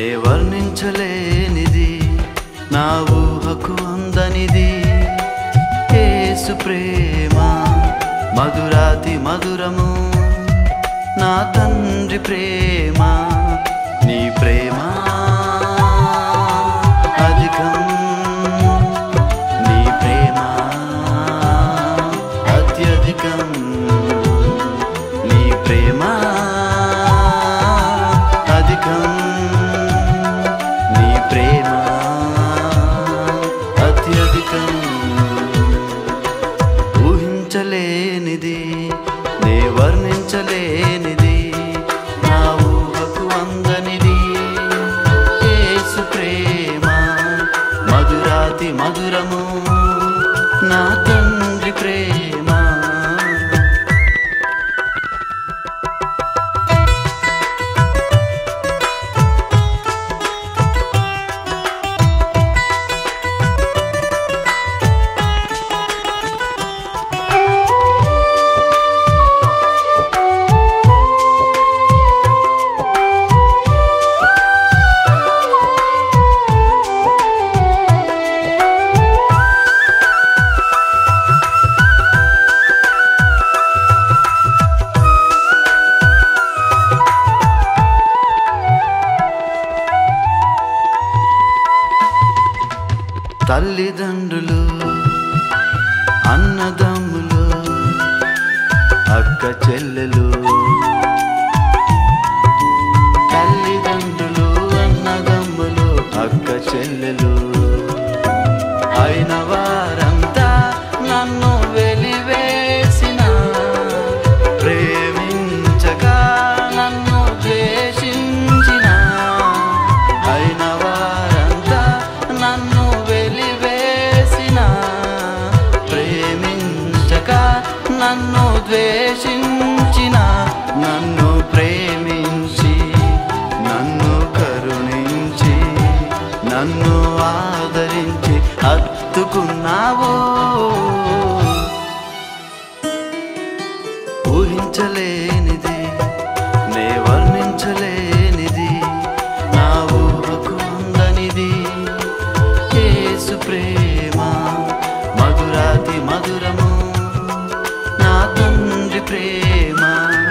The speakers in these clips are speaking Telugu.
నే వర్ణించలేనిది నా ఊహకు అందనిది యేసు ప్రేమ మధురాతి మధురము నా తండ్రి ప్రేమ నీ ప్రేమ అధికం నీ ప్రేమ అత్యధికం నీ ప్రేమ అధికం నీ ప్రేమ అత్యధికం ఊహించలేనిది నే వర్ణించలేనిది నా ఊహకు అందనిది యేసు ప్రేమ మధురాతి మధురము నా తండ్రి ప్రేమ తల్లిదండ్రులు అన్నదమ్ములు అక్క చెల్లెలు తల్లిదండ్రులు అన్నదమ్ములు అక్క చెల్లెలు అయిన వారంతా నన్ను వెలివేసిన ప్రేమించగా నన్ను ద్వేషించిన అయిన వారంతా నన్ను వెలివేసిన ప్రేమించక నన్ను ద్వేషించిన నన్ను ప్రేమించి నన్ను కరుణించి నన్ను ఆదరించి హత్తుకున్నావు ఊహించలేనిది నే వర్ణించలేనిది నా ఊహకు అందనిది యేసు ప్రేమ మధురాతి మధురము నా తండ్రి ప్రేమ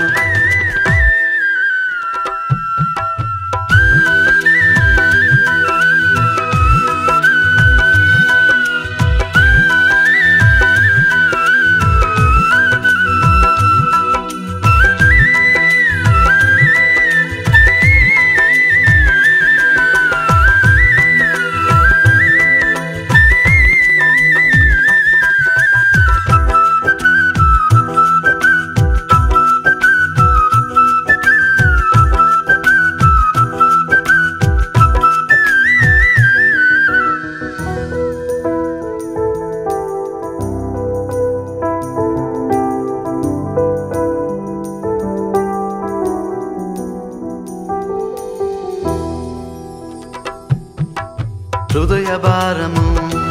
హృదయ భారము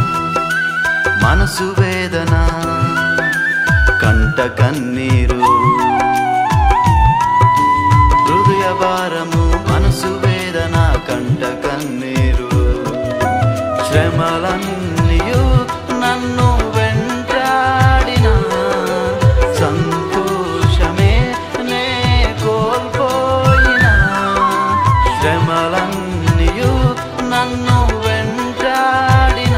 మనసు వేదన కంట కన్నీరు హృదయ భారము మనసు వేదన కంట కన్నీరు శ్రమలన్నీయు నన్ను వెంటాడిన సంతోషమే నే కోల్పోయిన శ్రమలన్నీయు నన్ను వెంటాడిన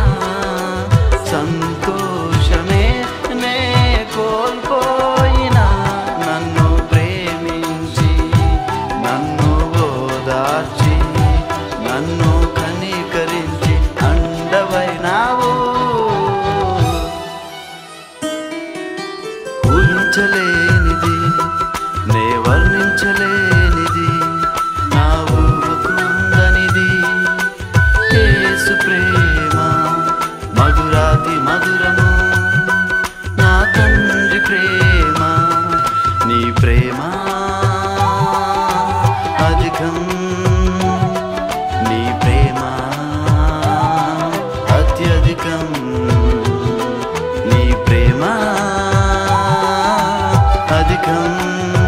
సంతోషమే నే కోల్పోయిన నన్ను ప్రేమించి నన్ను ఓదార్చి నన్ను కనికరించి అండవైనావు ఊహించలేనిది నే వర్ణించలేనిది నా ఊహకు అందనిది యేసు ప్రేమ మధురాతి మధురము నా తండ్రి ప్రేమ నీ ప్రేమ అధికం నీ ప్రేమ అత్యధికం నీ ప్రేమ అధికం